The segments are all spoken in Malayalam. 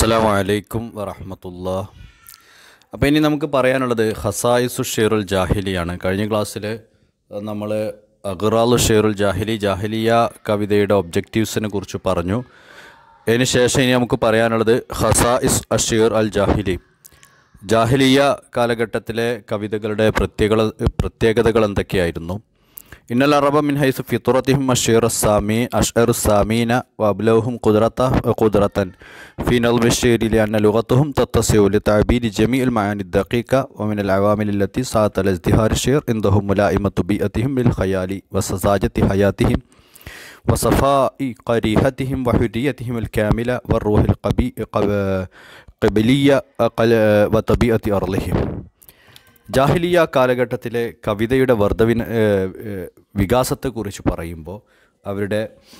അസ്സലാമു അലൈക്കും വറഹമത്തുള്ള അപ്പോൾ ഇനി നമുക്ക് പറയാനുള്ളത് ഹസായിസു ഷെയറുൽ ജാഹിലിയാണ് കഴിഞ്ഞ ക്ലാസ്സിൽ നമ്മൾ അഖറാലു ഷെയറുൽ ജാഹിലി ജാഹിലിയ കവിതയുടെ ഒബ്ജക്റ്റീവ്സിനെ കുറിച്ച് പറഞ്ഞു അതിന് ശേഷം ഇനി നമുക്ക് പറയാനുള്ളത് ഹസായിസ് അഷീർ അൽ ജാഹിലി ജാഹിലിയ കാലഘട്ടത്തിലെ കവിതകളുടെ പ്രത്യേക പ്രത്യേകതകൾ എന്തൊക്കെയായിരുന്നു ഇന്നൽ അറബ മിൻ ഹൈസ് ഫിത്തുറത്തിഹിം അഷീർ സാമി അഷ്അർ സാമീന വബ്ലൗഹും ഖുദ്റത്ത ഖുദ്റത്തൻ في نظم الشعر لأن لغتهم تتسع لتعبير جميع المعاني الدقيقة ومن العوامل التي ساعدت على ازدهار الشعر عندهم ملائمة بيئتهم للخيال وسذاجة حياتهم وصفاء قريحتهم وحريتهم الكاملة والروح القبلية وطبيعة أرضهم ജാഹിലിയ കാലഘട്ടത്തിലെ കവിതയുടെ വർദ്ധവിന ഏഹ്, ഏഹ്, വികാസത്തെക്കുറിച്ച് പറയുമ്പോൾ അവരുടെ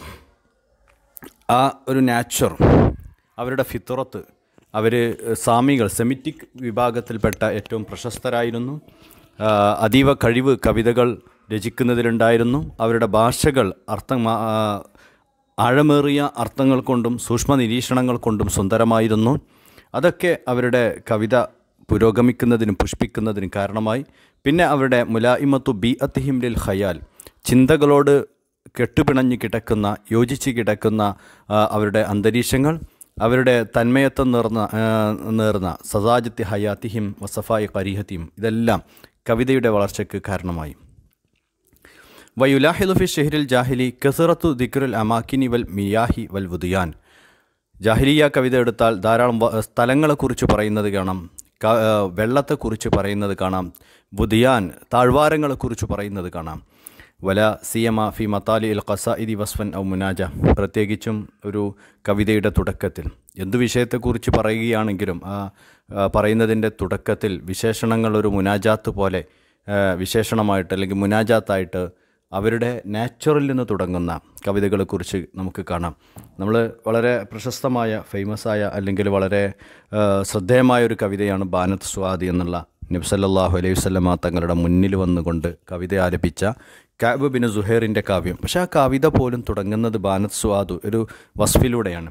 ആ ഒരു നാച്ചർ അവരുടെ ഫിത്തുറത്ത് അവർ സാമികൾ സെമിറ്റിക് വിഭാഗത്തിൽപ്പെട്ട ഏറ്റവും പ്രശസ്തരായിരുന്നു ആ, അതീവ കഴിവ് കവിതകൾ രചിക്കുന്നതിലുണ്ടായിരുന്നു അവരുടെ ഭാഷകൾ അർത്ഥം ആ, ആഴമേറിയ അർത്ഥങ്ങൾ കൊണ്ടും സൂക്ഷ്മ നിരീക്ഷണങ്ങൾ കൊണ്ടും സുന്ദരമായിരുന്നു അതൊക്കെ അവരുടെ കവിത പുരോഗമിക്കുന്നതിനും പുഷ്പിക്കുന്നതിനും കാരണമായി പിന്നെ അവരുടെ മുലായിമത്തു ബി അത്തിഹിം ലിൽ ഖയാൽ ചിന്തകളോട് കെട്ടുപിണഞ്ഞ് കിടക്കുന്ന യോജിച്ച് കിടക്കുന്ന ആ, അവരുടെ അന്തരീക്ഷങ്ങൾ അവരുടെ തന്മയത്വം നേർന്ന ആ, നേർന്ന സദാജത്തി ഹയാത്തിഹിം വസഫായി ഖരീഹത്തിയും ഇതെല്ലാം കവിതയുടെ വളർച്ചയ്ക്ക് കാരണമായി വയുലാഹിദു ഫി ഷെഹ്റിൽ ജാഹിലി കസറത്തു ദിക്റുൽ അമാക്കിനി വൽ മിയാഹി വൽ വുദിയാൻ ജാഹിലിയ കവിത എടുത്താൽ ധാരാളം വ- സ്ഥലങ്ങളെക്കുറിച്ച് പറയുന്നത് കാണാം ക- ആ, വെള്ളത്തെക്കുറിച്ച് പറയുന്നത് കാണാം ബുദിയാൻ താഴ്വാരങ്ങളെക്കുറിച്ച് പറയുന്നത് കാണാം വല സിയമ ഫി മത്താലി ഇൽ ഖസാഇദി വസ്ഫൻ ഔ മുനാജ പ്രത്യേകിച്ചും ഒരു കവിതയുടെ തുടക്കത്തിൽ എന്തു വിഷയത്തെക്കുറിച്ച് പറയുകയാണെങ്കിലും ആ ആ, പറയുന്നതിൻ്റെ തുടക്കത്തിൽ വിശേഷണങ്ങൾ ഒരു മുനാജാത്ത് പോലെ ആ, വിശേഷണമായിട്ട് അല്ലെങ്കിൽ മുനാജാത്തായിട്ട് അവരുടെ നാച്ചുറൽ നിന്ന് തുടങ്ങുന്ന കവിതകളെക്കുറിച്ച് നമുക്ക് കാണാം നമ്മൾ വളരെ പ്രശസ്തമായ ഫേമസായ അല്ലെങ്കിൽ വളരെ ആ, ശ്രദ്ധേയമായ ഒരു കവിതയാണ് ബാനത്ത് സ്വാദി എന്നുള്ള നബ്സല്ലാഹു അലൈഹി വസല്ലമ തങ്ങളുടെ മുന്നിൽ വന്നുകൊണ്ട് കവിത ആലപിച്ച കാബ് ബിൻ സുഹേറിൻ്റെ കാവ്യം പക്ഷേ ആ കവിത പോലും തുടങ്ങുന്നത് ബാനത്ത് സ്വാദു ഒരു വസ്ഫിലൂടെയാണ്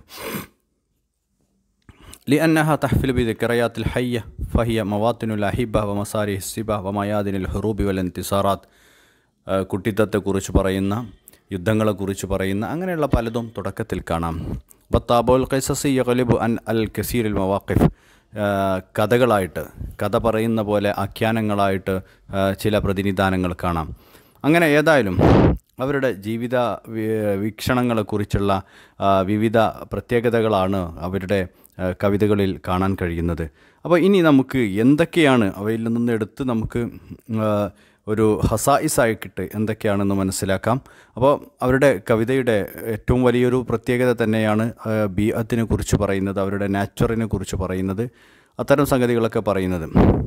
لأنها تحفل بذكريات الحية فهي مواطن الأحبة ومصاري السبة وميادن الحروب والانتصارات ആ, കുട്ടിത്തത്തെക്കുറിച്ച് പറയുന്ന യുദ്ധങ്ങളെക്കുറിച്ച് പറയുന്ന അങ്ങനെയുള്ള പലതും തുടക്കത്തിൽ കാണാം ബത്താബുൽ ഖൈസസി യഗലിബു അൻ അൽ കസീറിൽ മവാഖിഫ് ആ, കഥകളായിട്ട് കഥ പറയുന്ന പോലെ ആഖ്യാനങ്ങളായിട്ട് ആ, ചില പ്രതിനിധാനങ്ങൾ കാണാം അങ്ങനെ ഏതായാലും അവരുടെ ജീവിത വി- വീക്ഷണങ്ങളെക്കുറിച്ചുള്ള ആ, വിവിധ പ്രത്യേകതകളാണ് അവരുടെ ആ, കവിതകളിൽ കാണാൻ കഴിയുന്നത് അപ്പോൾ ഇനി നമുക്ക് എന്തൊക്കെയാണ് അവയിൽ നിന്ന് എടുത്ത് നമുക്ക് ആ, ഒരു ഹസായിസായിട്ട് എന്തൊക്കെയാണെന്ന് മനസ്സിലാക്കാം അപ്പോൾ അവരുടെ കവിതയുടെ ഏറ്റവും വലിയൊരു പ്രത്യേകത തന്നെയാണ് ആ, ബിഅത്തിനെ കുറിച്ച് പറയുന്നത് അവരുടെ നാച്ചുറിനെ കുറിച്ച് പറയുന്നത് അത്തരം സംഗതികളൊക്കെ പറയുന്നത്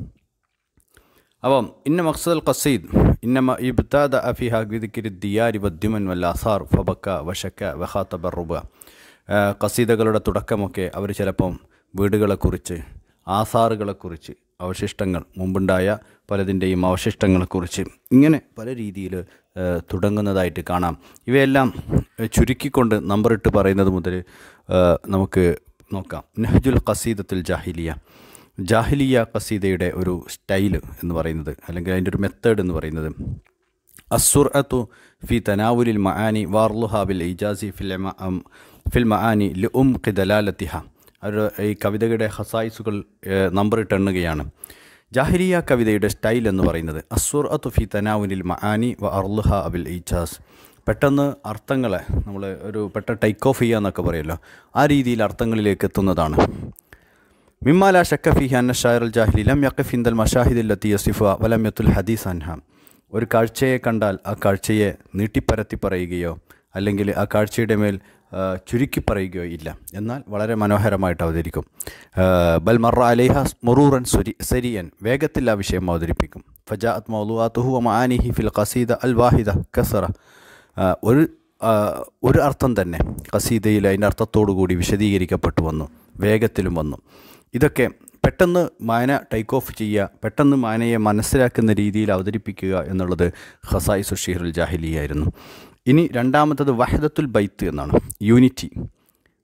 അപ്പം ഇന്ന മക്സദ് ഖസീദ് ഇന്നമ ഇബ്താദ അഫിഹ വിദിക്കിരി ദിയാരി വദ്യുമൻ വല്ലാസാർ ഫബക്ക വഷക്ക വഹാത്ത റുബ ഖസീദകളുടെ തുടക്കമൊക്കെ അവർ ചിലപ്പം വീടുകളെക്കുറിച്ച് ആസാറുകളെക്കുറിച്ച് അവശിഷ്ടങ്ങൾ മുമ്പുണ്ടായ പലതിൻ്റെയും അവശിഷ്ടങ്ങളെക്കുറിച്ച് ഇങ്ങനെ പല രീതിയിൽ തുടങ്ങുന്നതായിട്ട് കാണാം ഇവയെല്ലാം ഏഹ്, ചുരുക്കിക്കൊണ്ട് നമ്പറിട്ട് പറയുന്നത് മുതൽ ഏഹ്, നമുക്ക് നോക്കാം നെഹ്ജുൽ ഖസീദത്തുൽ ജാഹിലിയ ജാഹിലിയ ഖസീദയുടെ ഒരു സ്റ്റൈല് എന്ന് പറയുന്നത് അല്ലെങ്കിൽ അതിൻ്റെ ഒരു മെത്തേഡ് എന്ന് പറയുന്നത് അസുർഅത്തു ഫി തനാവുലിൽ മആനി വാർലുഹ ബിൽ ഇജാസി ഫിൽ മ- അം- ഫിൽ മആനി ലി ഉം ഖിദലാലത്തിഹ അവർ ഈ കവിതയുടെ ഹസായിസുകൾ നമ്പറിട്ട് എണ്ണുകയാണ് ജാഹിലിയ കവിതയുടെ സ്റ്റൈൽ എന്ന് പറയുന്നത് അസുർഅത്തു ഫി തനാവുലിൽ മആനി വ അർലുഹ അബിൽ ഇജാസ് പെട്ടെന്ന് അർത്ഥങ്ങളെ നമ്മൾ ഒരു പെട്ടെന്ന് ടേക്ക് ഓഫ് ചെയ്യുക എന്നൊക്കെ പറയുമല്ലോ ആ രീതിയിൽ അർത്ഥങ്ങളിലേക്ക് എത്തുന്നതാണ് مما لا شك فيه أن الشاعر الجاهلي لم يقف عند المشاهد التي يصفها ولم يطل الحديث عنها ഒരു കാഴ്ചയെ കണ്ടാൽ ആ കാഴ്ചയെ നീട്ടിപ്പരത്തി പറയുകയോ അല്ലെങ്കിൽ ആ കാഴ്ചയുടെ മേൽ ആ, ചുരുക്കി പറയുകയോ ഇല്ല എന്നാൽ വളരെ മനോഹരമായിട്ട് അവതരിക്കും ആ, ബൽ മറ അലേഹ മുറൂറൻ സുരി സരിയൻ വേഗത്തിൽ ആ വിഷയം അവതരിപ്പിക്കും ഫജാഅത്ത് മൗലുആത്തുഹു വമാനിഹി ഫിൽ ഖസീദ അൽ വാഹിദ കസറ ആ, ഒരു ആ, ഒരു അർത്ഥം തന്നെ ഖസീദയിൽ അതിൻ്റെ അർത്ഥത്തോടു കൂടി വിശദീകരിക്കപ്പെട്ടു വന്നു വേഗത്തിലും വന്നു ഇതൊക്കെ പെട്ടെന്ന് മാന ടേക്ക് ഓഫ് ചെയ്യുക പെട്ടെന്ന് മാനയെ മനസ്സിലാക്കുന്ന രീതിയിൽ അവതരിപ്പിക്കുക എന്നുള്ളത് ഖസായി സുഷീറുൽ ജാഹിലിയായിരുന്നു ഇനി രണ്ടാമത്തത് വഹദത്തുൽ ബൈത്ത് എന്നാണ് യൂണിറ്റി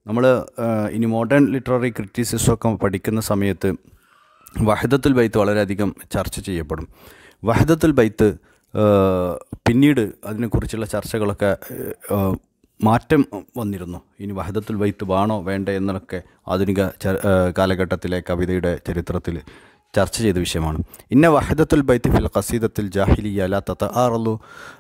നമ്മൾ ഇനി മോഡേൺ ലിറ്റററി ക്രിറ്റിസിസം ഒക്കെ പഠിക്കുന്ന സമയത്ത് വഹദത്തുൽ ബൈത്ത് വളരെയധികം ചർച്ച ചെയ്യപ്പെടും വഹദത്തുൽ ബൈത്ത് ആ, പിന്നീട് അതിനെക്കുറിച്ചുള്ള ചർച്ചകളൊക്കെ ആ, മാറ്റം വന്നിരുന്നു ഇനി വഹദത്തുൽ ബൈത്ത് വേണോ വേണ്ടേ എന്നൊക്കെ ആധുനിക ച- ആ, കാലഘട്ടത്തിലെ കവിതയുടെ ചരിത്രത്തിൽ ചർച്ച ചെയ്ത വിഷയമാണ് ഇന്ന വഹദത്തുൽ ബൈത്ത് ഫിൽ ഖസീദത്തിൽ ജാഹിലിയ ലാ തതആറലു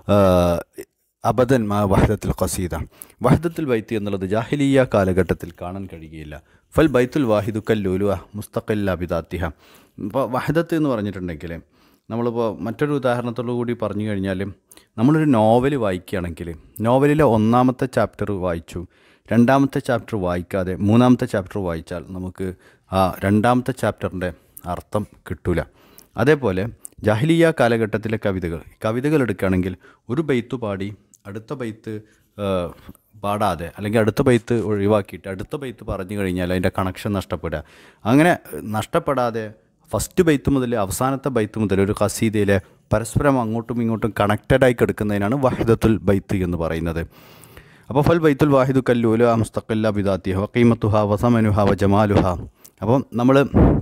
അബദൻ മാ വഹദത്തുൽ ഖസീദ വഹദത്തുൽ ബൈത്ത് എന്നുള്ളത് ജാഹിലിയ കാലഘട്ടത്തിൽ കാണാൻ കഴിയുകയില്ല ഫൽ ബൈത്തുൽ വാഹിദു കല്ലുലുവ മുസ്തഖല്ല ബിദാത്തിഹ ഇപ്പോൾ വഹദത്ത് എന്ന് പറഞ്ഞിട്ടുണ്ടെങ്കിൽ നമ്മളിപ്പോൾ മറ്റൊരു ഉദാഹരണത്തോടു കൂടി പറഞ്ഞു കഴിഞ്ഞാൽ നമ്മളൊരു നോവൽ വായിക്കുകയാണെങ്കിൽ നോവലിലെ ഒന്നാമത്തെ ചാപ്റ്റർ വായിച്ചു രണ്ടാമത്തെ ചാപ്റ്റർ വായിക്കാതെ മൂന്നാമത്തെ ചാപ്റ്റർ വായിച്ചാൽ നമുക്ക് ആ രണ്ടാമത്തെ ചാപ്റ്ററിൻ്റെ അർത്ഥം കിട്ടൂല അതേപോലെ ജാഹിലിയ കാലഘട്ടത്തിലെ കവിതകൾ കവിതകൾ എടുക്കുകയാണെങ്കിൽ ഒരു ബൈത്ത് പാടി അടുത്ത ബൈത്ത് ആ, പാടാതെ അല്ലെങ്കിൽ അടുത്ത ബൈത്ത് ഒഴിവാക്കിയിട്ട് അടുത്ത ബൈത്ത് പറഞ്ഞു കഴിഞ്ഞാൽ അതിൻ്റെ കണക്ഷൻ നഷ്ടപ്പെടുക അങ്ങനെ നഷ്ടപ്പെടാതെ ഫസ്റ്റ് ബൈത്ത് മുതൽ അവസാനത്തെ ബൈത്ത് മുതൽ ഒരു ഖസീദയിലെ പരസ്പരം അങ്ങോട്ടും ഇങ്ങോട്ടും കണക്റ്റഡായി കിടക്കുന്നതിനാണ് വഹിദത്തുൽ ബൈത്ത് എന്ന് പറയുന്നത് അപ്പോൾ ഫൽ ബൈത്തുൽ വാഹിദു കല്ലൂല മുസ്തഖല്ല ബിദാത്തിഹ വക്കീമത്തുഹ വസമനുഹ വ ജമാലുഹ അപ്പം നമ്മൾ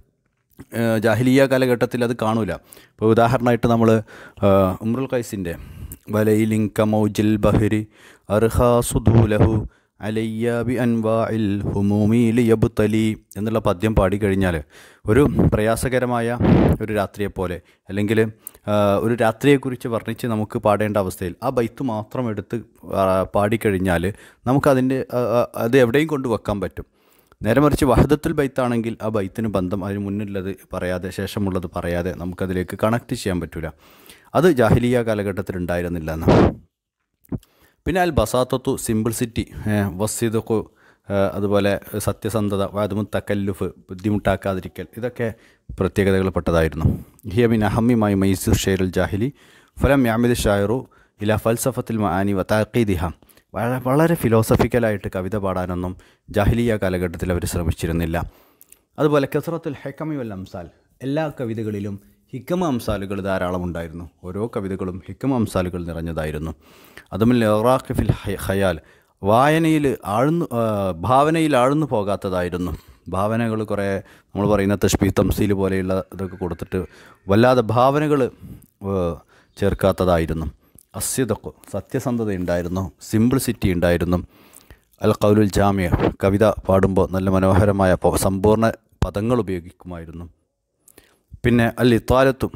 ജാഹിലിയ കാലഘട്ടത്തിൽ അത് കാണൂല ഇപ്പോൾ ഉദാഹരണമായിട്ട് നമ്മൾ ഉമ്രുൽ ഖൈസിൻ്റെ വലയിലിങ്ക മൗജിൽ ബഹരി അർഹാ സുധൂലഹു അലയ്യ ബി അൻവാഇൽ ഹുമൂമി ലിയബ്തലി എന്നുള്ള പദ്യം പാടിക്കഴിഞ്ഞാൽ ഒരു പ്രയാസകരമായ ഒരു രാത്രിയെപ്പോലെ അല്ലെങ്കിൽ ആ, ഒരു രാത്രിയെക്കുറിച്ച് വർണ്ണിച്ച് നമുക്ക് പാടേണ്ട അവസ്ഥയിൽ ആ ബൈത്ത് മാത്രം എടുത്ത് ആ, പാടിക്കഴിഞ്ഞാൽ നമുക്കതിൻ്റെ ആ, ആ, അത് എവിടെയും കൊണ്ട് വെക്കാൻ പറ്റും നേരെ മറിച്ച് വഹദത്തുൽ ബൈത്താണെങ്കിൽ ആ ബൈത്തിന് ബന്ധം അതിന് മുന്നിലുള്ളത് പറയാതെ ശേഷമുള്ളത് പറയാതെ നമുക്കതിലേക്ക് കണക്ട് ചെയ്യാൻ പറ്റില്ല അത് ജാഹിലിയ കാലഘട്ടത്തിൽ ഉണ്ടായിരുന്നില്ല എന്ന് പിന്നെ അൽ ബസാത്തത്തു സിംപിൾസിറ്റി വസ്തുതക്കു അതുപോലെ സത്യസന്ധത വാദമു തക്കല്ലുഫ് ബുദ്ധിമുട്ടാക്കാതിരിക്കൽ ഇതൊക്കെ പ്രത്യേകതകൾപ്പെട്ടതായിരുന്നു ഹിയമിൻ അഹമ്മിമായി മൈസൂർ ഷെയറുൽ ജാഹിലി ഫലം യാമിദ് ഷായറു ഇല ഫൽസഫത്തിൽ മആനി വതാഖീദിഹ വളരെ വളരെ ഫിലോസഫിക്കലായിട്ട് കവിത പാടാനൊന്നും ജാഹിലിയ കാലഘട്ടത്തിൽ അവർ ശ്രമിച്ചിരുന്നില്ല അതുപോലെ കസറത്തുൽ ഹെക്കമി വൽ അംസാൽ എല്ലാ കവിതകളിലും ഹിക്കമ അംസാലുകൾ ധാരാളം ഉണ്ടായിരുന്നു ഓരോ കവിതകളും ഹിക്കമ അംസാലുകൾ നിറഞ്ഞതായിരുന്നു അതുമിൽ ഇറാഖ് ഫിൽ ഹയ- ഖയാൽ വായനയിൽ ആഴ്ന്നു ആ, ഭാവനയിൽ ആഴ്ന്നു പോകാത്തതായിരുന്നു ഭാവനകൾ കുറേ നമ്മൾ പറയുന്ന തഷ്ബി തംസീൽ പോലെയുള്ള ഇതൊക്കെ കൊടുത്തിട്ട് വല്ലാതെ ഭാവനകൾ ചേർക്കാത്തതായിരുന്നു അസ്യതക്കു സത്യസന്ധത ഉണ്ടായിരുന്നു സിംപിൾസിറ്റി ഉണ്ടായിരുന്നു അൽ കൗലുൽ ജാമ്യ കവിത പാടുമ്പോൾ നല്ല മനോഹരമായ പ- സമ്പൂർണ്ണ പദങ്ങൾ ഉപയോഗിക്കുമായിരുന്നു പിന്നെ അൽ ഇത്താലത്തും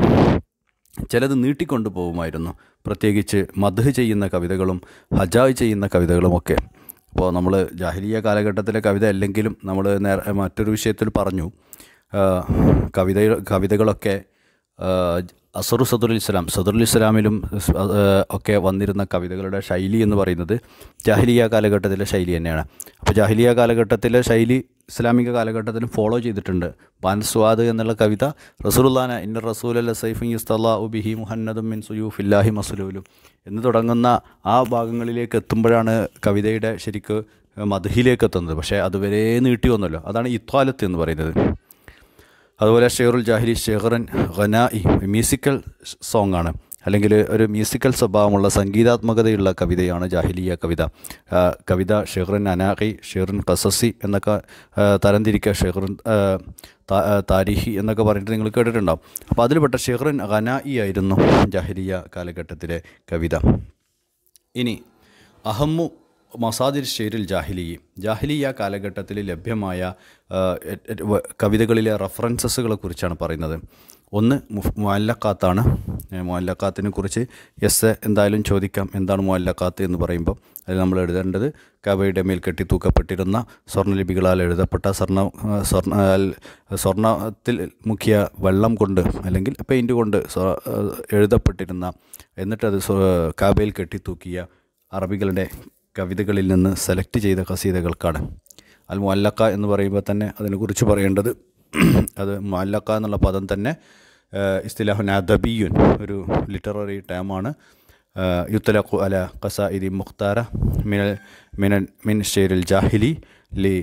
ചിലത് നീട്ടിക്കൊണ്ടു പോകുമായിരുന്നു പ്രത്യേകിച്ച് മധു ചെയ്യുന്ന കവിതകളും ഹജായ് ചെയ്യുന്ന കവിതകളുമൊക്കെ അപ്പോൾ നമ്മൾ ജാഹിലിയ കാലഘട്ടത്തിലെ കവിത അല്ലെങ്കിലും നമ്മൾ നേരെ മറ്റൊരു വിഷയത്തിൽ പറഞ്ഞു ആ, കവിത കവിതകളൊക്കെ ആ, അസറു സദുൽ ഇസ്ലാം സദുൽ ഇസ്ലാമിലും സ്- ആ, ഒക്കെ വന്നിരുന്ന കവിതകളുടെ ശൈലി എന്ന് പറയുന്നത് ജാഹിലിയ കാലഘട്ടത്തിലെ ശൈലി തന്നെയാണ് അപ്പോൾ ജാഹിലിയ കാലഘട്ടത്തിലെ ശൈലി ഇസ്ലാമിക കാലഘട്ടത്തിലും ഫോളോ ചെയ്തിട്ടുണ്ട് ബാൻ സ്വാദ് എന്നുള്ള കവിത റസൂലുല്ലാന ഇന്ന റസൂൽ അല്ല സൈഫിൻ യുസ്തല്ലാ ഉബിഹി മുഹന്നദും മിൻ സുയൂഫില്ലാഹി മസുലൂലും എന്ന് തുടങ്ങുന്ന ആ ഭാഗങ്ങളിലേക്ക് എത്തുമ്പോഴാണ് കവിതയുടെ ശരിക്ക് മധുഹിലേക്ക് എത്തുന്നത് പക്ഷേ അതുവരെ നീട്ടി വന്നല്ലോ അതാണ് ഇത്വാലത്ത് എന്ന് പറയുന്നത് അതുപോലെ ഷെയറുൽ ജാഹിലി ഷെഹറൻ ഖനായി മ്യൂസിക്കൽ സോങ് ആണ് അല്ലെങ്കിൽ ഒരു മ്യൂസിക്കൽ സ്വഭാവമുള്ള സംഗീതാത്മകതയുള്ള കവിതയാണ് ജാഹിലിയ കവിത ആ, കവിത ഷെഹ്റൻ അനാഖി ഷെഹ്റൻ ഖസസി എന്നൊക്കെ ആ, തരംതിരിക്കുക ഷെഹ്റൻ ആ, താ- ആ, താരിഹി എന്നൊക്കെ പറഞ്ഞിട്ട് നിങ്ങൾ കേട്ടിട്ടുണ്ടാവും അപ്പോൾ അതിൽപ്പെട്ട ഷെഹ്റൻ ഖനായി ആയിരുന്നു ജാഹിലിയ കാലഘട്ടത്തിലെ കവിത ഇനി അഹമ്മു മസാദിർ ഷെയ്രിൽ ജാഹിലി ജാഹിലിയ കാലഘട്ടത്തിൽ ലഭ്യമായ ആ, എ- എ- വ- കവിതകളിലെ റെഫറൻസസുകളെ കുറിച്ചാണ് പറയുന്നത് ഒന്ന് മുഫ് മുഅല്ലക്കാത്താണ് മുഅല്ലക്കാത്തിനെ കുറിച്ച് എസ് എന്തായാലും ചോദിക്കാം എന്താണ് മുഅല്ലക്കാത്ത് എന്ന് പറയുമ്പോൾ അതിൽ നമ്മൾ എഴുതേണ്ടത് കവയുടെ മേൽ കെട്ടി തൂക്കപ്പെട്ടിരുന്ന സ്വർണ്ണലിപികളാൽ എഴുതപ്പെട്ട സ്വർണ്ണ ആ, സ്വർണ്ണ അൽ- സ്വർണ്ണത്തിൽ മുക്കിയ വെള്ളം കൊണ്ട് അല്ലെങ്കിൽ പെയിൻറ് കൊണ്ട് സ്വ- ആ, എഴുതപ്പെട്ടിരുന്ന എന്നിട്ടത് സ്വ- കാബയിൽ കെട്ടി തൂക്കിയ അറബികളുടെ കവിതകളിൽ നിന്ന് സെലക്ട് ചെയ്ത കസീതകൾക്കാണ് അൽ മുഅല്ലക്ക എന്ന് പറയുമ്പോൾ തന്നെ അതിനെക്കുറിച്ച് പറയേണ്ടത് അത് മുഅല്ലക്ക എന്നുള്ള പദം തന്നെ ഇസ്തിലാഹുൻ അദബിയുൻ ഒരു ലിറ്റററി ടേമാണ് യുത്തലഖു അല ഖസാഇദി മുഖ്താര മിനൽ മിനൽ മിൻ ഷെയ്രിൽ ജാഹിലി ലി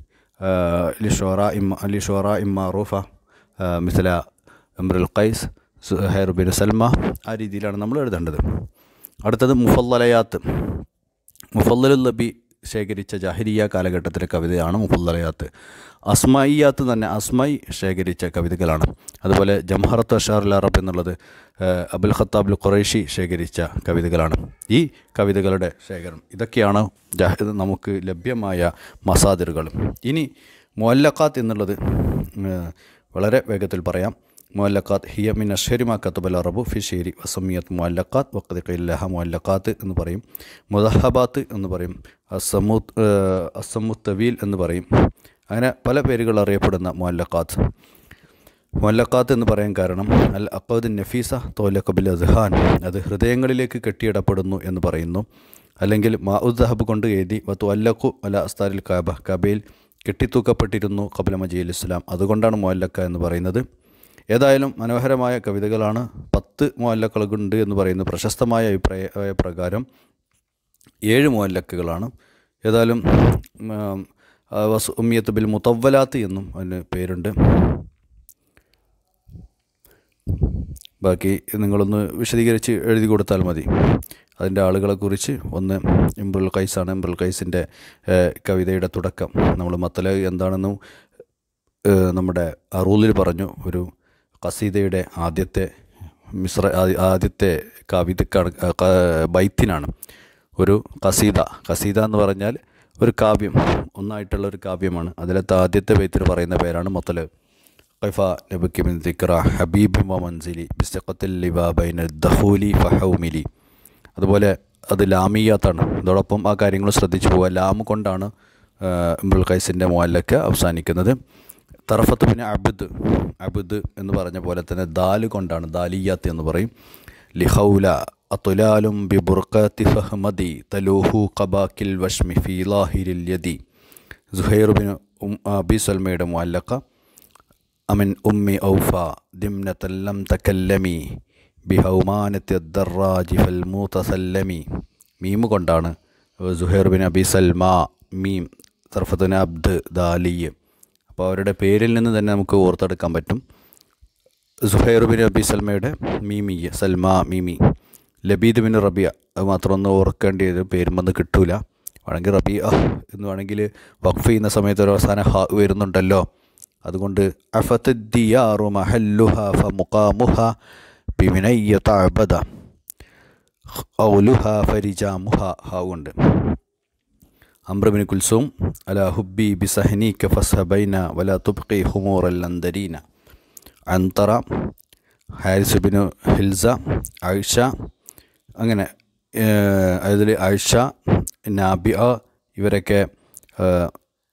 ലി ഷോറ ഇമ്മ ലി ഷോറ ഇമ്മാറൂഫ മിസല Amrul Qais Zuhair bin Salma ആ രീതിയിലാണ് നമ്മൾ എഴുതേണ്ടത് അടുത്തത് മുഫല്ലലയാത്ത് മുഫല്ലലുൽ നബി ശേഖരിച്ച ജാഹിരിയ കാലഘട്ടത്തിലെ കവിതയാണ് മുഫുല്ലയാത്ത് അസ്മയ്യാത്ത് തന്നെ അസ്മൈ ശേഖരിച്ച കവിതകളാണ് അതുപോലെ ജംഹറത്ത് അഷാറുൽ അറബ് എന്നുള്ളത് ഏഹ്, അബുൽ ഖത്താബുൽ ഖുറൈഷി ശേഖരിച്ച കവിതകളാണ് ഈ കവിതകളുടെ ശേഖരം ഇതൊക്കെയാണ് ജാഹിദ് നമുക്ക് ലഭ്യമായ മസാദിറുകൾ ഇനി മുല്ലക്കാത്ത് എന്നുള്ളത് ഏഹ്, വളരെ വേഗത്തിൽ പറയാം മുല്ലക്കാത്ത് ഹിയ മിൻ അഷരിമ കത്തുബൽ അറബു ഫിഷേരി വസമിയത്ത് മുല്ലക്കാത്ത് വക്കത് കൈലഹ മുല്ലക്കാത്ത് എന്ന് പറയും മുദഹബാത്ത് എന്ന് പറയും അസമുത്ത് അസമുത്ത് തവീൽ എന്ന് പറയും അങ്ങനെ പല പേരുകൾ അറിയപ്പെടുന്ന മുല്ലക്കാത്ത് മുല്ലക്കാത്ത് എന്ന് പറയാൻ കാരണം അൽ അക്കദ് നഫീസ തോലക്കബിൽ അസ്ഹാൻ അത് ഹൃദയങ്ങളിലേക്ക് കെട്ടിയിടപ്പെടുന്നു എന്ന് പറയുന്നു അല്ലെങ്കിൽ മാഉദ്ദഹബ് കൊണ്ട് എഴുതി വത്തു അല്ലഖു അല അസ്താരിൽ കാബ കബയിൽ കെട്ടിത്തൂക്കപ്പെട്ടിരുന്നു കബല മജീൽ ഇസ്ലാം അതുകൊണ്ടാണ് മുല്ലക്ക എന്ന് പറയുന്നത് ഏതായാലും മനോഹരമായ കവിതകളാണ് പത്ത് മുല്ലക്കളുണ്ട് എന്ന് പറയുന്നു പ്രശസ്തമായ അഭിപ്രായ പ്രകാരം ഏഴ് മുല്ലക്കുകളാണ് ഏതായാലും ഉം, ആ, വസ് ഉമ്മിയത്ത് ബിൽ മുത്തവലാത്ത് എന്നും അതിന് പേരുണ്ട് ബാക്കി നിങ്ങളൊന്ന് വിശദീകരിച്ച് എഴുതി കൊടുത്താൽ മതി അതിൻ്റെ ആളുകളെക്കുറിച്ച് ഒന്ന് ഇംബ്രുൽ ഖൈസാണ് ഇംബ്രുൽ ഖൈസിൻ്റെ ഏഹ്, കവിതയുടെ തുടക്കം നമ്മൾ മത്തല എന്താണെന്നും ഏഹ്, നമ്മുടെ അറൂലിൽ പറഞ്ഞു ഒരു കസീദയുടെ ആദ്യത്തെ മിശ്ര ആദ്യ- ആദ്യത്തെ കവിതക്കാണ് ക- ബൈത്തിനാണ് ഒരു കസീദ കസീദ എന്ന് പറഞ്ഞാൽ ഒരു കാവ്യം ഒന്നായിട്ടുള്ള ഒരു കാവ്യമാണ് അതിലത്തെ ആദ്യത്തെ ബൈത്തിന് പറയുന്ന പേരാണ് മൊത്തല് കൈഫ നബുക്കി മിൻ ദിക്റ ഹബീബി വ മൻസിലി ബിസ്തഖത്തിൽ ലിവ ബൈന ദഹൂലി ഫഹൗമിലി അതുപോലെ അത് ലാമിയാത്താണ് അതോടൊപ്പം ആ കാര്യങ്ങൾ ശ്രദ്ധിച്ചു പോവുക ലാം കൊണ്ടാണ് ഇമ്രുൽ ഖൈസിൻ്റെ മുല്ലക്ക് അവസാനിക്കുന്നത് തറഫത്ത് പിന്നെ അബുദ് അബുദ് എന്ന് പറഞ്ഞ പോലെ തന്നെ ദാല് കൊണ്ടാണ് ദാലിയാത്ത് എന്ന് പറയും ലിഹൗല അത്തുലാലും ബി ബുർഖത്തി ഫഹ്മദി തലൂഹു ഖബാക്കിൽ വഷ്മി ഫി ലാഹിരിൽ യദി സുഹൈർ ബിൻ ഉം അബി സൽമയുടെ മുല്ലക്ക അമിൻ ഉമ്മി ഔഫ ദിംനത്തല്ലം തക്കല്ലമി ബിഹൗമാനത്തി അദ്ദറാജി ഫൽ മൂത്തസല്ലമി മീമ് കൊണ്ടാണ് സുഹൈർ ബിൻ അബി സൽമ മീം സർഫത്തുന അബ്ദ് ദാലിയ് അപ്പോൾ അവരുടെ പേരിൽ നിന്ന് തന്നെ നമുക്ക് ഓർത്തെടുക്കാൻ പറ്റും സുഹൈർ ബിൻ അബി സൽമയുടെ മീമി സൽമ മീമി ലബീദ് ബിൻ റബിയ അത് മാത്രം ഒന്ന് ഓർക്കേണ്ടത് പേരും വന്ന് കിട്ടൂല വേണമെങ്കിൽ റബിയ എന്ന് വേണമെങ്കിൽ വഖഫ് ചെയ്യുന്ന സമയത്ത് ഒരു അവസാന ഹ വരുന്നുണ്ടല്ലോ അതുകൊണ്ട് അഫത്ത് ദിയാറു മഹല്ലുഹ ഫ മുഖാമുഹ ബിമിനയ്യ തഅബദ ഔലുഹ ഫരിജാമുഹ ഹാ ഉണ്ട് അമ്രബിൻ കുൽസൂം അല ഹുബി ബിസഹനീക ഫസ്ഹബൈന വല തുബ്ഖി ഹുമൂറൽ അന്തരീന Antara Harith bin Hilza Aisha അങ്ങനെ അതിൽ ആയിഷ നാബിയ ഇവരൊക്കെ ഏഹ്,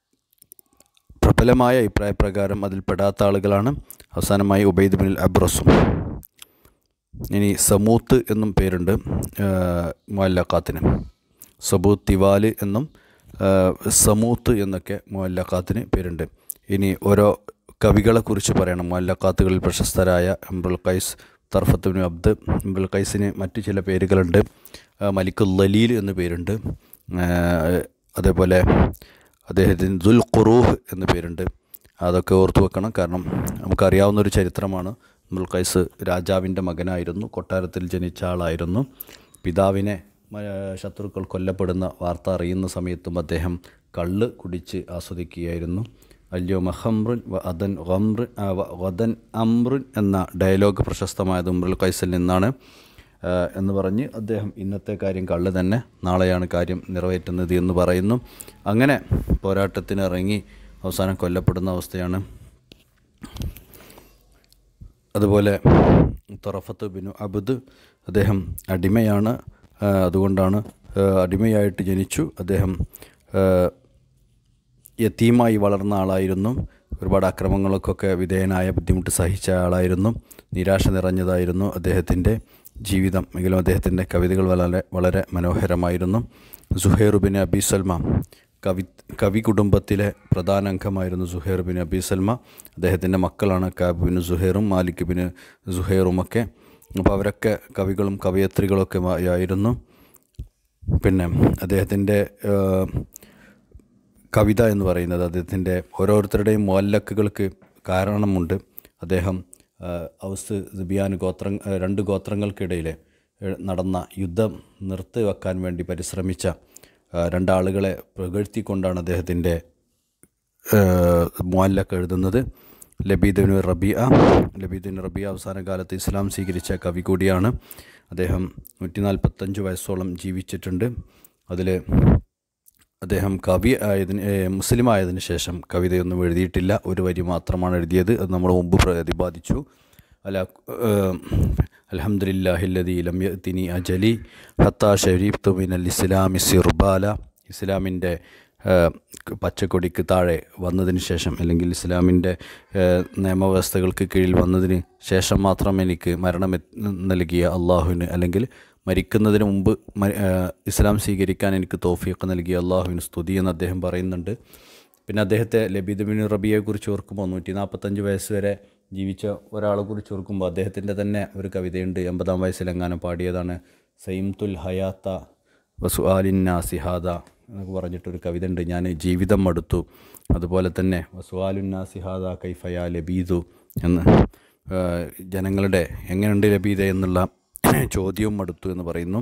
പ്രബലമായ അഭിപ്രായ പ്രകാരം അതിൽ പെടാത്ത ആളുകളാണ് അവസാനമായി ഉബൈദ് ബിൻ അബ്രസും ഇനി സമൂത്ത് എന്നും പേരുണ്ട് മുല്ലക്കാത്തിന് സബൂത്ത് തിവാല് എന്നും ആ, സമൂത്ത് എന്നൊക്കെ മുല്ലക്കാത്തിന് പേരുണ്ട് ഇനി ഓരോ കവികളെക്കുറിച്ച് പറയണം മുല്ലക്കാത്തുകളിൽ പ്രശസ്തരായ ഇംറുൽ ഖൈസ് തർഫത്ത് ബിൻ അബ്ദ് ഇംറുൽ ഖൈസിന് മറ്റു ചില പേരുകളുണ്ട് ആ, മലിക്കുൽ ലലീൽ എന്ന് പേരുണ്ട് ആ, അതേപോലെ അദ്ദേഹത്തിന് ദുൽ ഖുറൂഹ് എന്ന് പേരുണ്ട് അതൊക്കെ ഓർത്തു വെക്കണം കാരണം നമുക്കറിയാവുന്നൊരു ചരിത്രമാണ് ഇംറുൽ ഖൈസ് രാജാവിൻ്റെ മകനായിരുന്നു കൊട്ടാരത്തിൽ ജനിച്ച ആളായിരുന്നു പിതാവിനെ മ- ശത്രുക്കൾ കൊല്ലപ്പെടുന്ന വാർത്ത അറിയുന്ന സമയത്തും അദ്ദേഹം കള്ള് കുടിച്ച് ആസ്വദിക്കുകയായിരുന്നു അല്യോ മഹംറുൻ വ അദൻ ഗംറ് ആ, വ- വദൻ അമ്രുൻ എന്ന ഡയലോഗ് പ്രശസ്തമായത് ഉമ്രുൽ ഖൈസിൽ നിന്നാണ് ആ, എന്ന് പറഞ്ഞ് അദ്ദേഹം ഇന്നത്തെ കാര്യം കള്ള് തന്നെ നാളെയാണ് കാര്യം നിറവേറ്റുന്നത് എന്ന് പറയുന്നു അങ്ങനെ പോരാട്ടത്തിന് ഇറങ്ങി അവസാനം കൊല്ലപ്പെടുന്ന അവസ്ഥയാണ് അതുപോലെ തൊറഫത്ത് ബിനു അബുദ് അദ്ദേഹം അടിമയാണ് ആ, അതുകൊണ്ടാണ് ആ, അടിമയായിട്ട് ജനിച്ചു അദ്ദേഹം ആ, യത്തീമായി വളർന്ന ആളായിരുന്നു ഒരുപാട് അക്രമങ്ങൾക്കൊക്കെ വിധേയനായ ബുദ്ധിമുട്ട് സഹിച്ച ആളായിരുന്നു നിരാശ നിറഞ്ഞതായിരുന്നു അദ്ദേഹത്തിൻ്റെ ജീവിതം എങ്കിലും അദ്ദേഹത്തിൻ്റെ കവിതകൾ വളരെ വളരെ മനോഹരമായിരുന്നു സുഹൈർ ബിൻ അബി സൽമ കവി കവി കുടുംബത്തിലെ പ്രധാന അംഗമായിരുന്നു സുഹൈർ ബിൻ അബി സൽമ അദ്ദേഹത്തിൻ്റെ മക്കളാണ് കാബ് ബിൻ സുഹൈറും മാലിക് ബിൻ സുഹൈറുമൊക്കെ അപ്പോൾ അവരൊക്കെ കവികളും കവയത്രികളൊക്കെ ആയിരുന്നു പിന്നെ അദ്ദേഹത്തിൻ്റെ കവിത എന്ന് പറയുന്നത് അദ്ദേഹത്തിൻ്റെ ഓരോരുത്തരുടെയും മുല്ലക്കുകൾക്ക് കാരണമുണ്ട് അദ്ദേഹം ആ, ഔസ് സിബിയാൻ ഗോത്ര ആ, രണ്ട് ഗോത്രങ്ങൾക്കിടയിൽ ഏ, നടന്ന യുദ്ധം നിർത്തിവെക്കാൻ വേണ്ടി പരിശ്രമിച്ച ആ, രണ്ടാളുകളെ പുകഴ്ത്തിക്കൊണ്ടാണ് അദ്ദേഹത്തിൻ്റെ മുല്ലക്ക് എഴുതുന്നത് ലബീദിന് റബിയ ലബീദിന് റബിയ അവസാന കാലത്ത് ഇസ്ലാം സ്വീകരിച്ച കവി കൂടിയാണ് അദ്ദേഹം നൂറ്റി നാൽപ്പത്തഞ്ച് വയസ്സോളം ജീവിച്ചിട്ടുണ്ട് അതിൽ അദ്ദേഹം കവി ആയതിന് ഏ, മുസ്ലിം ആയതിനു ശേഷം കവിതയൊന്നും എഴുതിയിട്ടില്ല ഒരു വരി മാത്രമാണ് എഴുതിയത് അത് നമ്മൾ മുമ്പ് പ്രതിപാദിച്ചു അല അലഹമുല്ലാഹില്ലതി ലംയത്തിനി അജലി ഹത്ത ഷരീഫ് തുമിനൽ ഇസ്ലാമി സിർബാല ഇസ്ലാമിൻ്റെ പച്ചക്കൊടിക്ക് താഴെ വന്നതിന് ശേഷം അല്ലെങ്കിൽ ഇസ്ലാമിൻ്റെ നിയമവ്യവസ്ഥകൾക്ക് കീഴിൽ വന്നതിന് ശേഷം മാത്രം എനിക്ക് മരണം എത്ത് നൽകിയ അള്ളാഹുവിന് അല്ലെങ്കിൽ മരിക്കുന്നതിന് മുമ്പ് മ- ആ, ഇസ്ലാം സ്വീകരിക്കാൻ എനിക്ക് തോഫീഖ് നൽകിയ അള്ളാഹുവിന് സ്തുതി എന്ന് അദ്ദേഹം പറയുന്നുണ്ട് പിന്നെ അദ്ദേഹത്തെ ലബീദ് ബിൻ റബിയെക്കുറിച്ച് ഓർക്കുമ്പോൾ നൂറ്റി നാൽപ്പത്തഞ്ച് വയസ്സ് വരെ ജീവിച്ച ഒരാളെ കുറിച്ച് ഓർക്കുമ്പോൾ അദ്ദേഹത്തിൻ്റെ തന്നെ ഒരു കവിതയുണ്ട് എൺപതാം വയസ്സിലെങ്ങാനും പാടിയതാണ് സൈംതുൽ ഹയാത്ത വസുആലിന്ന സിഹാദ എന്നൊക്കെ പറഞ്ഞിട്ടൊരു കവിത ഉണ്ട് ഞാൻ ജീവിതം മടുത്തു അതുപോലെ തന്നെ വസുആലുന്ന സിഹാദ കൈഫയ ലബീദു എന്ന് ആ, ജനങ്ങളുടെ എങ്ങനെയുണ്ട് ലബീദ എന്നുള്ള ചോദ്യവും മടുത്തു എന്ന് പറയുന്നു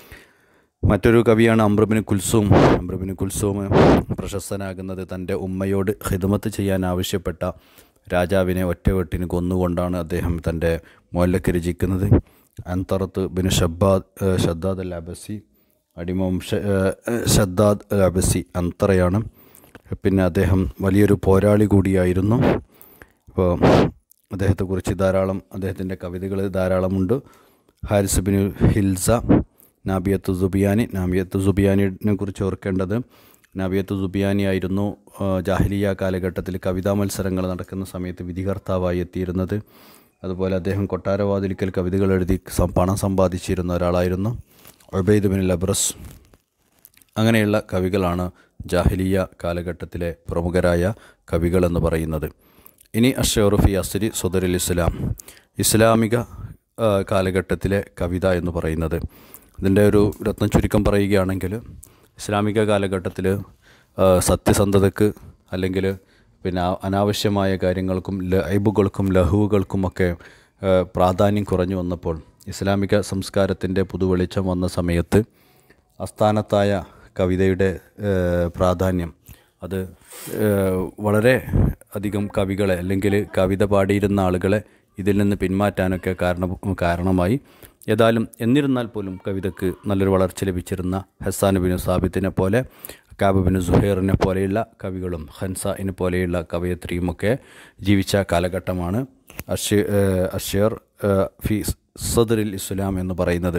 മറ്റൊരു കവിയാണ് അമ്രബിന് കുൽസൂം അമ്രബിന് കുൽസൂം പ്രശസ്തനാകുന്നത് തൻ്റെ ഉമ്മയോട് ഹിദമത്ത് ചെയ്യാൻ ആവശ്യപ്പെട്ട രാജാവിനെ ഒറ്റവെട്ടിന് കൊന്നുകൊണ്ടാണ് അദ്ദേഹം തൻ്റെ മുല്ലക്ക് രചിക്കുന്നത് അന്തറത്ത് ബിൻ ഷബ്ബാദ് ഏഹ് ഷദ്ദാദ് അൽ അബസി അടിമം ഷ- ഏഹ് ഷദ്ദാദ് അൽ അബസി അന്തറയാണ് പിന്നെ അദ്ദേഹം വലിയൊരു പോരാളി കൂടിയായിരുന്നു അപ്പോൾ അദ്ദേഹത്തെക്കുറിച്ച് ധാരാളം അദ്ദേഹത്തിൻ്റെ കവിതകൾ ധാരാളമുണ്ട് Harith bin Hilza Nabiyath Subiyani Nabiyath സുബിയാനിനെ കുറിച്ച് ഓർക്കേണ്ടത് നാബിയത്ത് സുബിയാനി ആയിരുന്നു ആ, ജാഹിലിയ കാലഘട്ടത്തിൽ കവിതാ മത്സരങ്ങൾ നടക്കുന്ന സമയത്ത് വിധികർത്താവായി എത്തിയിരുന്നത് അതുപോലെ അദ്ദേഹം കൊട്ടാരവാതിലിക്കൽ കവിതകൾ എഴുതി സം- പണം സമ്പാദിച്ചിരുന്ന ഒരാളായിരുന്നു ഒബൈദ് ബിൻ ലബ്രസ് അങ്ങനെയുള്ള കവികളാണ് ജാഹിലിയ കാലഘട്ടത്തിലെ പ്രമുഖരായ കവികൾ എന്ന് പറയുന്നത് ഇനി അഷറുഫി അസ്രി സുദരുൽ ഇസ്ലാം ഇസ്ലാമിക ആ, കാലഘട്ടത്തിലെ കവിത എന്ന് പറയുന്നത് ഇതിൻ്റെ ഒരു രത്നം ചുരുക്കം പറയുകയാണെങ്കിൽ ഇസ്ലാമിക കാലഘട്ടത്തിൽ ആ, സത്യസന്ധതക്ക് അല്ലെങ്കിൽ പിന്നെ ആ- അനാവശ്യമായ കാര്യങ്ങൾക്കും ലൈബുകൾക്കും ലഹുവുകൾക്കുമൊക്കെ ആ, പ്രാധാന്യം കുറഞ്ഞു വന്നപ്പോൾ ഇസ്ലാമിക സംസ്കാരത്തിൻ്റെ പുതുവെളിച്ചം വന്ന സമയത്ത് അസ്ഥാനത്തായ കവിതയുടെ ഏഹ്, പ്രാധാന്യം അത് ഏഹ്, വളരെ അധികം കവികളെ അല്ലെങ്കിൽ കവിത പാടിയിരുന്ന ആളുകളെ ഇതിൽ നിന്ന് പിന്മാറ്റാനൊക്കെ കാരണം കാരണമായി ഏതായാലും എന്നിരുന്നാൽ പോലും കവിതയ്ക്ക് നല്ലൊരു വളർച്ച ലഭിച്ചിരുന്ന ഹസാൻ ബിൻ സാബിത്തിനെ പോലെ കാബ് ബിൻ സുഹൈറിനെ പോലെയുള്ള കവികളും ഹൻസായിനെ പോലെയുള്ള കവയത്രിയുമൊക്കെ ജീവിച്ച കാലഘട്ടമാണ് അഷ് ഏഹ്, അഷേർ ഏഹ്, ഫി സദറിൽ ഇസ്ലാം എന്ന് പറയുന്നത്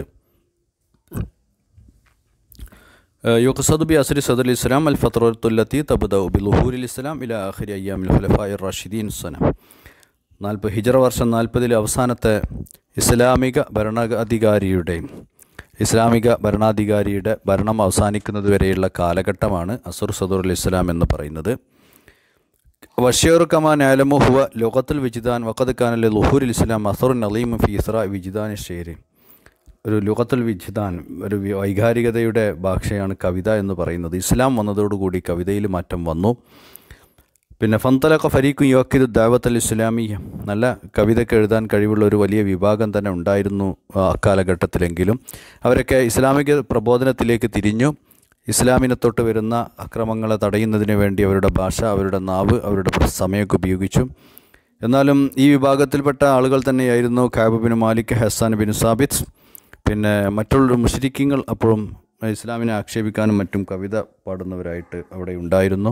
يقصد بأسر صدر الإسلام الفترة التي تبدأ بظهور الإسلام إلى آخر أيام الخلفاء الراشدين السنة നാൽപ്പത് ഹിജറ വർഷം നാൽപ്പതിലെ അവസാനത്തെ ഇസ്ലാമിക ഭരണാധികാരിയുടെയും ഇസ്ലാമിക ഭരണാധികാരിയുടെ ഭരണം അവസാനിക്കുന്നത് വരെയുള്ള കാലഘട്ടമാണ് അസുർ സദുറുൽ ഇസ്ലാം എന്ന് പറയുന്നത് വഷീർ കമാൻ ആലമു ഹുവ ലോകത്തുൽ വിജിദാൻ വഖദ് ഖാനലെ ലുഹൂരിൽ ഇസ്ലാം അസറുൻ നലീം ഫി ഇസ്ര വിജിദാൻ ഷേരി ഒരു ലുഖത്തുൽ വിജിദാൻ ഒരു വി- വൈകാരികതയുടെ ഭാഷയാണ് കവിത എന്ന് പറയുന്നത് ഇസ്ലാം വന്നതോടുകൂടി കവിതയിൽ മാറ്റം വന്നു പിന്നെ ഫന്തലഖ ഫരീഖും യോക്കിദ് ദാവത്തൽ ഇസ്ലാമിയ നല്ല കവിതയ്ക്ക് എഴുതാൻ കഴിവുള്ള ഒരു വലിയ വിഭാഗം തന്നെ ഉണ്ടായിരുന്നു ആ അക്കാലഘട്ടത്തിലെങ്കിലും അവരൊക്കെ ഇസ്ലാമിക പ്രബോധനത്തിലേക്ക് തിരിഞ്ഞു ഇസ്ലാമിനെ തൊട്ട് വരുന്ന അക്രമങ്ങളെ തടയുന്നതിന് വേണ്ടി അവരുടെ ഭാഷ അവരുടെ നാവ് അവരുടെ പ്ര- സമയമൊക്കെ ഉപയോഗിച്ചു എന്നാലും ഈ വിഭാഗത്തിൽപ്പെട്ട ആളുകൾ തന്നെയായിരുന്നു Kab bin Malik Hassan bin Thabit പിന്നെ മറ്റുള്ള മുഷരിക്കങ്ങൾ അപ്പോഴും ഇസ്ലാമിനെ ആക്ഷേപിക്കാനും മറ്റും കവിത പാടുന്നവരായിട്ട് അവിടെ ഉണ്ടായിരുന്നു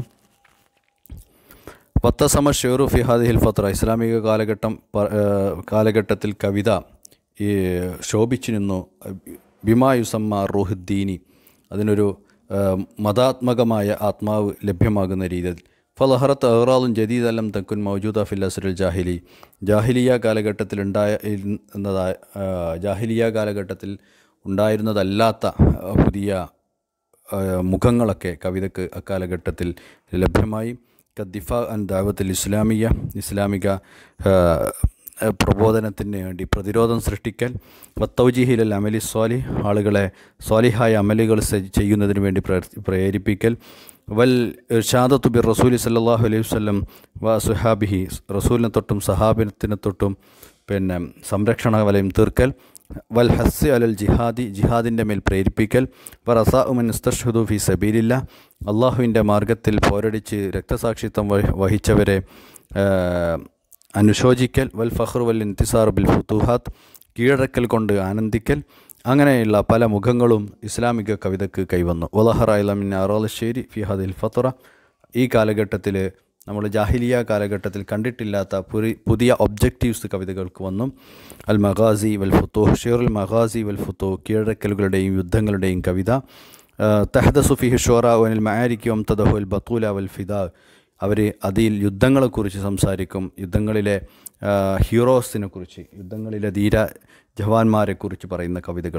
വത്തസമ ഷെറു ഫി ഹാദിഹിൽ ഫത്ര ഇസ്ലാമിക കാലഘട്ടം പ- ഏഹ് കാലഘട്ടത്തിൽ കവിത ഈ ശോഭിച്ചു നിന്നു ബിമായുസമ്മ റുഹുദ്ദീനി അതിനൊരു ഏഹ് മതാത്മകമായ ആത്മാവ് ലഭ്യമാകുന്ന രീതിയിൽ ഫലഹറത്ത് അഹ്റാലും ജദീദ് അലം തക്കുൻ മൗജൂദ ഫിൽ അസുൽ ജാഹിലി ജാഹിലിയ കാലഘട്ടത്തിൽ ഉണ്ടായ ഇരുന്നതായ ഏഹ് ജാഹിലിയ കാലഘട്ടത്തിൽ ഉണ്ടായിരുന്നതല്ലാത്ത ഏഹ് പുതിയ ഏഹ് മുഖങ്ങളൊക്കെ കവിതയ്ക്ക് അക്കാലഘട്ടത്തിൽ ലഭ്യമായി കദ്ദിഫ അൻ ദാവത്തിൽ ഇസ്ലാമിയ ഇസ്ലാമിക ഏഹ്, ഏഹ്, പ്രബോധനത്തിന് വേണ്ടി പ്രതിരോധം സൃഷ്ടിക്കൽ വത്തൗജിഹിൽ അമലി സ്വാലി ആളുകളെ സ്വാലിഹായ അമലുകൾ സെ- ചെയ്യുന്നതിന് വേണ്ടി പ്രേർ- പ്രേരിപ്പിക്കൽ വൽ ഷാദത്തു ബിർ റസൂലി സല്ലാഹു അലൈഹി വല്ലം വ സുഹാബിഹി റസൂലിനെ തൊട്ടും സഹാബിനത്തിനെ തൊട്ടും പിന്നെ സംരക്ഷണ വലയം തീർക്കൽ വൽ ഹസ് അലൽ ജിഹാദി ജിഹാദിൻ്റെ മേൽ പ്രേരിപ്പിക്കൽ വ റസാ ഉമൻ ഇസ്തഷ്ഹുദു ഫി സബീലില്ല അള്ളാഹുവിൻ്റെ മാർഗത്തിൽ പോരടിച്ച് രക്തസാക്ഷിത്വം വഹി- വഹിച്ചവരെ ആ, അനുശോചിക്കൽ വൽ ഫഹ്ർ വൽ ഇന്തിസാർ ബിൽ ഫുത്തൂഹാത്ത് കീഴടക്കൽ കൊണ്ട് ആനന്ദിക്കൽ അങ്ങനെയുള്ള പല മുഖങ്ങളും ഇസ്ലാമിക കവിതയ്ക്ക് കൈവന്നു വലഹറായിലമിൻ അറോലശ്ശേരി ഫിഹാദിൽ ഫത്തുറ ഈ കാലഘട്ടത്തിൽ നമ്മൾ ജാഹിലിയ കാലഘട്ടത്തിൽ കണ്ടിട്ടില്ലാത്ത പുരി പുതിയ ഒബ്ജക്റ്റീവ്സ് കവിതകൾക്ക് വന്നു അൽ മഗാസി വൽ ഫുത്തോ ഷെയറുൽ മഗാസി വൽ ഫുത്തോ കീഴടക്കലുകളുടെയും യുദ്ധങ്ങളുടെയും കവിത തഹദ സുഫി ഷോറ വനിൽ മയാരിക്കും അംതദഹു അൽ ബത്തൂല വൽ ഫിദ അവർ അതിൽ യുദ്ധങ്ങളെക്കുറിച്ച് സംസാരിക്കും യുദ്ധങ്ങളിലെ ആ, ഹീറോസിനെ കുറിച്ച് യുദ്ധങ്ങളിലെ ധീര ജവാന്മാരെക്കുറിച്ച് പറയുന്ന കവിതകൾ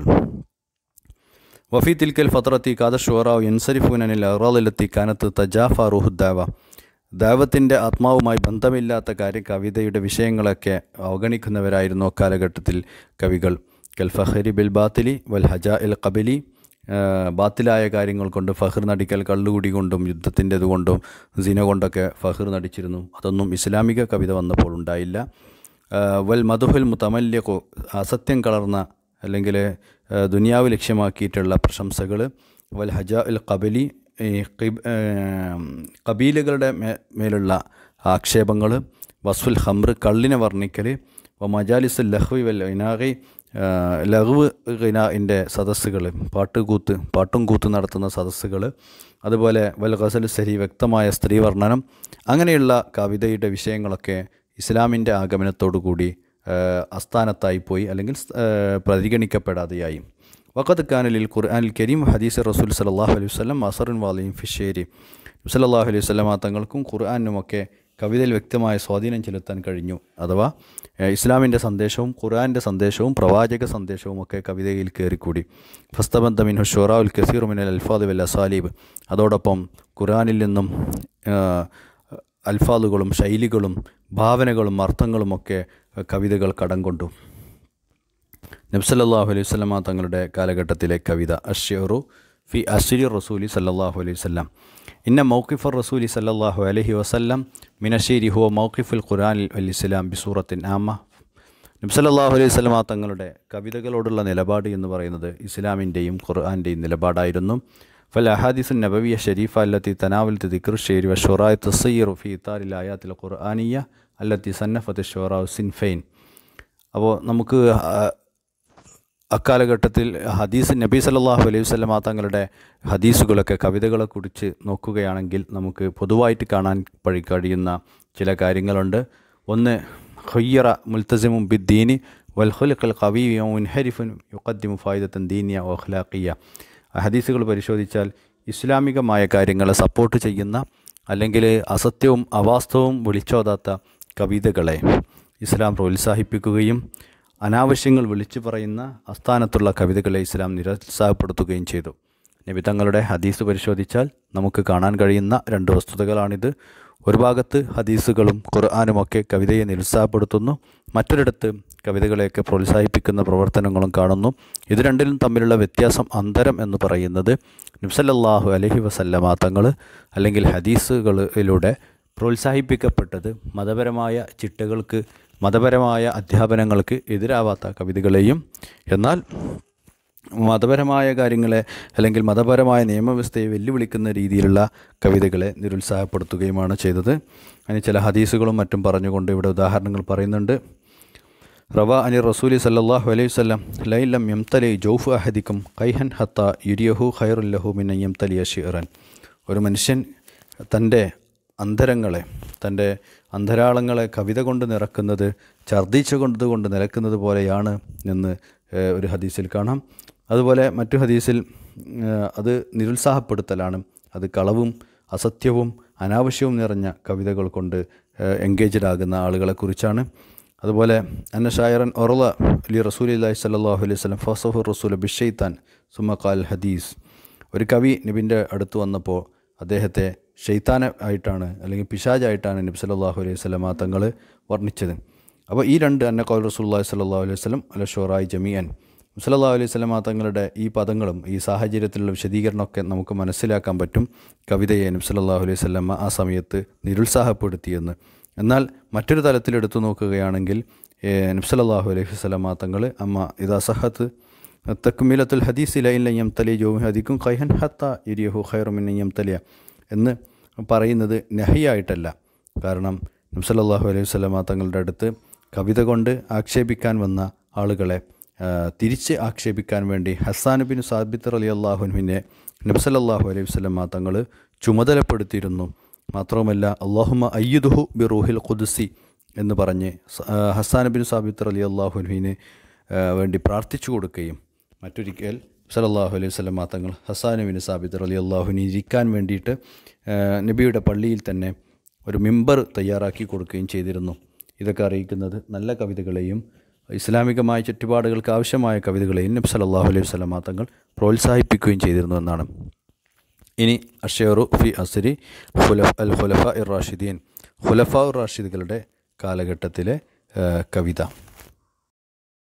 വഫി തിൽക്കൽ ഫത്രത്തി കാദ ഷുറാവ് യൻസരിഫുനനിൽ അറാലിലെത്തി കാനത്ത് തജാഫ റുഹുദ്ദാവ ദൈവത്തിൻ്റെ ആത്മാവുമായി ബന്ധമില്ലാത്ത കാര്യ കവിതയുടെ വിഷയങ്ങളൊക്കെ അവഗണിക്കുന്നവരായിരുന്നു അക്കാലഘട്ടത്തിൽ കവികൾ കൽ ഫഹരി ബിൽ ബാത്തിലി വൽ ഹജ എൽ കബലി ബാത്തിലായ കാര്യങ്ങൾ കൊണ്ട് ഫഹർ നടിക്കൽ കള്ളുകുടി കൊണ്ടും യുദ്ധത്തിൻ്റെത് കൊണ്ടും സിന കൊണ്ടൊക്കെ ഫഹർ നടിച്ചിരുന്നു അതൊന്നും ഇസ്ലാമിക കവിത വന്നപ്പോൾ ഉണ്ടായില്ല ആ, വൽ മധുഹുൽ മുത്തമല്യക്കു അസത്യം കലർന്ന അല്ലെങ്കിൽ ആ, ദുനിയാവ് ലക്ഷ്യമാക്കിയിട്ടുള്ള പ്രശംസകൾ വൽ ഹജ ഉൽ കബലി ഈ ഖിബ്- ആ, കബീലുകളുടെ മേ മേലുള്ള ആക്ഷേപങ്ങൾ വസ്ഫുൽ ഹംറ് കള്ളിനെ വർണ്ണിക്കൽ വ മജാലിസുൽ ലഹ്വി വൽ ഇനാഗി ലഹ്വ് ഇനാഇൻ്റെ സദസ്സുകൾ പാട്ടുകൂത്ത് പാട്ടും കൂത്ത് നടത്തുന്ന സദസ്സുകൾ അതുപോലെ വൽ ഗസൽ സരി വ്യക്തമായ സ്ത്രീവർണ്ണനം അങ്ങനെയുള്ള കവിതയുടെ വിഷയങ്ങളൊക്കെ ഇസ്ലാമിൻ്റെ ആഗമനത്തോടുകൂടി അസ്ഥാനത്തായി പോയി അല്ലെങ്കിൽ ആ, പരിഗണിക്കപ്പെടാതെയായി വഖത്ത് കാനലിൽ ഖുർആനിൽ കരീം ഹദീസ് റസൂൽ സലാഹു അലൈഹി വസ്ലം അസറുൻ വാലിയും ഫിഷേരി സല്ലാഹു അലൈഹി വസ്ലമ തങ്ങൾക്കും ഖുർആാനുമൊക്കെ കവിതയിൽ വ്യക്തമായ സ്വാധീനം ചെലുത്താൻ കഴിഞ്ഞു അഥവാ ഏഹ്, ഇസ്ലാമിൻ്റെ സന്ദേശവും ഖുർആൻ്റെ സന്ദേശവും പ്രവാചക സന്ദേശവും ഒക്കെ കവിതയിൽ കയറിക്കൂടി ഫസ്തബന്ദ മിൻ ഷുറാഉൽ കസീർ മിനൽ അൽഫാദ് വൽ അസാലീബ് അതോടൊപ്പം ഖുർആനിൽ നിന്നും ഏഹ്, അൽഫാദുകളും ശൈലികളും ഭാവനകളും അർത്ഥങ്ങളുമൊക്കെ കവിതകൾ കടം കൊണ്ടു നബ്സല്ലാഹു അലൈഹി സ്വലമ തങ്ങളുടെ കാലഘട്ടത്തിലെ കവിത അഷ്യറു ഫി അശ്രി റസൂലി സല്ലാഹു അലൈഹി വസ്ലം ഇന്ന മൗക്കിഫർ റസൂലി സല്ലാഹു അലൈഹി വസല്ലം മിനഷീരി ഹുവ മൗക്കിഫുൽ ഖുറാൻ അൽ ഇസ്ലാം ബിസൂറത്തിൻ ആമ നബ്സല്ലാഹു അലൈഹി സ്വലമ തങ്ങളുടെ കവിതകളോടുള്ള നിലപാട് എന്ന് പറയുന്നത് ഇസ്ലാമിൻ്റെയും ഖുർആൻ്റെയും നിലപാടായിരുന്നു ഫൽ അഹാദിസുൻ നബവിയ ഷരീഫ അല്ലത്തി തനാവൽ ദിക്ർ ഷേരി വഷുറായ് തസയ്യറു ഫി ഇത്താരിൽ ആയാത്തിൽ ഖുർആാനിയ അല്ലത്തി സന്നഫത്ത് ഷുറാവ് സിൻഫൈൻ അപ്പോൾ നമുക്ക് ആ, അക്കാലഘട്ടത്തിൽ ഹദീസ് നബി സല്ലല്ലാഹു അലൈഹി വസല്ലമ തങ്ങളുടെ ഹദീസുകളൊക്കെ കവിതകളെ കുറിച്ച് നോക്കുകയാണെങ്കിൽ നമുക്ക് പൊതുവായിട്ട് കാണാൻ പഴി കഴിയുന്ന ചില കാര്യങ്ങളുണ്ട് ഒന്ന് ഖയ്യറ മുൽത്തസിമും ബിദ്ദീനി വൽഹുൽഖൽ കവിയും മുൻഹരിഫുൻ യുഖദ്ദിമു ഫായിദത്തൻ ദീനിയ വഖ്ലാഖിയ ഹദീസുകൾ പരിശോധിച്ചാൽ ഇസ്ലാമികമായ കാര്യങ്ങളെ സപ്പോർട്ട് ചെയ്യുന്ന അല്ലെങ്കിൽ അസത്യവും അവാസ്തവവും വിളിച്ചോതാത്ത കവിതകളെ ഇസ്ലാം പ്രോത്സാഹിപ്പിക്കുകയും അനാവശ്യങ്ങൾ വിളിച്ചു പറയുന്ന അസ്ഥാനത്തുള്ള കവിതകളെ ഇസ്ലാം നിരുത്സാഹപ്പെടുത്തുകയും ചെയ്തു നബി തങ്ങളുടെ ഹദീസ് പരിശോധിച്ചാൽ നമുക്ക് കാണാൻ കഴിയുന്ന രണ്ട് വസ്തുതകളാണിത് ഒരു ഭാഗത്ത് ഹദീസുകളും ഖുർആാനുമൊക്കെ കവിതയെ നിരുത്സാഹപ്പെടുത്തുന്നു മറ്റൊരിടത്ത് കവിതകളെയൊക്കെ പ്രോത്സാഹിപ്പിക്കുന്ന പ്രവർത്തനങ്ങളും കാണുന്നു ഇത് രണ്ടിലും തമ്മിലുള്ള വ്യത്യാസം അന്തരം എന്ന് പറയുന്നത് നബ്സല്ലാഹു അലഹി വസല്ലമ തങ്ങൾ അല്ലെങ്കിൽ ഹദീസുകളിലൂടെ പ്രോത്സാഹിപ്പിക്കപ്പെട്ടത് മതപരമായ ചിട്ടകൾക്ക് മതപരമായ അധ്യാപനങ്ങൾക്ക് എതിരാവാത്ത കവിതകളെയും എന്നാൽ മതപരമായ കാര്യങ്ങളെ അല്ലെങ്കിൽ മതപരമായ നിയമവ്യവസ്ഥയെ വെല്ലുവിളിക്കുന്ന രീതിയിലുള്ള കവിതകളെ നിരുത്സാഹപ്പെടുത്തുകയുമാണ് ചെയ്തത് അതിന് ചില ഹദീസുകളും മറ്റും പറഞ്ഞുകൊണ്ട് ഇവിടെ ഉദാഹരണങ്ങൾ പറയുന്നുണ്ട് റവ അനി റസൂലി സല്ലാഹു അലൈഹി വല്ലം ലൈലം യംതലി ജൗഫ് അഹദിക്കും കൈഹൻ ഹത്ത യുരിയഹു ഖൈറുല്ലഹു മിന യംതലിയ ഷിറൻ ഒരു മനുഷ്യൻ തൻ്റെ അന്തരങ്ങളെ തൻ്റെ അന്തരാളങ്ങളെ കവിത കൊണ്ട് നിറക്കുന്നത് ഛർദ്ദിച്ചു കൊണ്ടുകൊണ്ട് നിലക്കുന്നത് പോലെയാണ് എന്ന് ഏഹ്, ഒരു ഹദീസിൽ കാണാം അതുപോലെ മറ്റു ഹദീസിൽ ഏഹ്, അത് നിരുത്സാഹപ്പെടുത്തലാണ് അത് കളവും അസത്യവും അനാവശ്യവും നിറഞ്ഞ കവിതകൾ കൊണ്ട് എൻഗേജഡ് ആകുന്ന ആളുകളെക്കുറിച്ചാണ് അതുപോലെ അന്ന ഷായറൻ ഒറല അലി റസൂലി അല്ലാഹി സല്ലാഹു അലൈഹി സ്വലം ഫസഫു റസൂൽ ബിഷെയ്ത്താൻ സുമക്കാൽ ഹദീസ് ഒരു കവി നബിൻ്റെ അടുത്ത് വന്നപ്പോൾ അദ്ദേഹത്തെ ഷെയ്ത്താന ആയിട്ടാണ് അല്ലെങ്കിൽ പിശാജായിട്ടാണ് നബി സല്ലല്ലാഹു അലൈഹി സ്വലമ തങ്ങൾ വർണ്ണിച്ചത് അപ്പോൾ ഈ രണ്ട് അന്ന കൗൽ റസൂല്ലാഹി സല്ലല്ലാഹു അലൈഹി വസല്ലം അല ഷോറായി ജമിയൻ സല്ലല്ലാഹു അലൈഹി സ്വലമ തങ്ങളുടെ ഈ പദങ്ങളും ഈ സാഹചര്യത്തിലുള്ള വിശദീകരണമൊക്കെ നമുക്ക് മനസ്സിലാക്കാൻ പറ്റും കവിതയെ നബി സല്ലല്ലാഹു അലൈഹി വസല്ലമ ആ സമയത്ത് നിരുത്സാഹപ്പെടുത്തിയെന്ന് എന്നാൽ മറ്റൊരു തലത്തിൽ എടുത്തു നോക്കുകയാണെങ്കിൽ നബ്സലല്ലാഹു അലൈഹി വസല്ലമ തങ്ങൾ അമ്മ ഇതാ സഹത്ത് തക്മിലത്തുൽ ഹദീസ് ലൈലയ്യം തലി ജോഹി ഹദിക്കും ഖൈഹൻ ഹത്ത ഇരിയഹു ഖൈറുമിനയ്യം തലിയ എന്ന് പറയുന്നത് നഹിയായിട്ടല്ല കാരണം നബ്സലല്ലാഹു അലൈഹി വസല്ലമ തങ്ങളുടെ അടുത്ത് കവിത കൊണ്ട് ആക്ഷേപിക്കാൻ വന്ന ആളുകളെ ആ, തിരിച്ച് ആക്ഷേപിക്കാൻ വേണ്ടി ഹസാൻ ബിൻ സാബിത്ത് അലി അള്ളാഹുവിനെ നബ്സലല്ലാഹു അലൈഹി വസല്ലമ തങ്ങൾ ചുമതലപ്പെടുത്തിയിരുന്നു മാത്രവുമല്ല അള്ളാഹുമ അയ്യുദുഹു ബി റൂഹിൽ ഖുദ്സി എന്ന് പറഞ്ഞ് സ- ആ, ഹസ്സാൻ ബിൻ സാബിത്ത് അലി അള്ളാഹുവിന് വേണ്ടി പ്രാർത്ഥിച്ചു കൊടുക്കുകയും മറ്റൊരിക്കൽ സലല്ലാഹു അലൈഹി വസല്ലമ തങ്ങൾ ഹസ്സാൻ ബിൻ സാബിത്ത് അലി അള്ളാഹുവിന് ഇരിക്കാൻ വേണ്ടിയിട്ട് ആ, നബിയുടെ പള്ളിയിൽ തന്നെ ഒരു മിമ്പർ തയ്യാറാക്കി കൊടുക്കുകയും ചെയ്തിരുന്നു ഇതൊക്കെ അറിയിക്കുന്നത് നല്ല കവിതകളെയും ഇസ്ലാമികമായ ചുറ്റുപാടുകൾക്ക് ആവശ്യമായ കവിതകളെയും നബി സല്ലല്ലാഹു അലൈഹി വസല്ലമ തങ്ങൾ പ്രോത്സാഹിപ്പിക്കുകയും ചെയ്തിരുന്നു എന്നാണ് ഇനി അഷേറു ഫി അസരി ഖുലഫ് അൽ ഖുലഫ ഇർ റാഷിദീൻ ഖുലഫ ഉർ റാഷിദുകളുടെ കാലഘട്ടത്തിലെ ആ, കവിത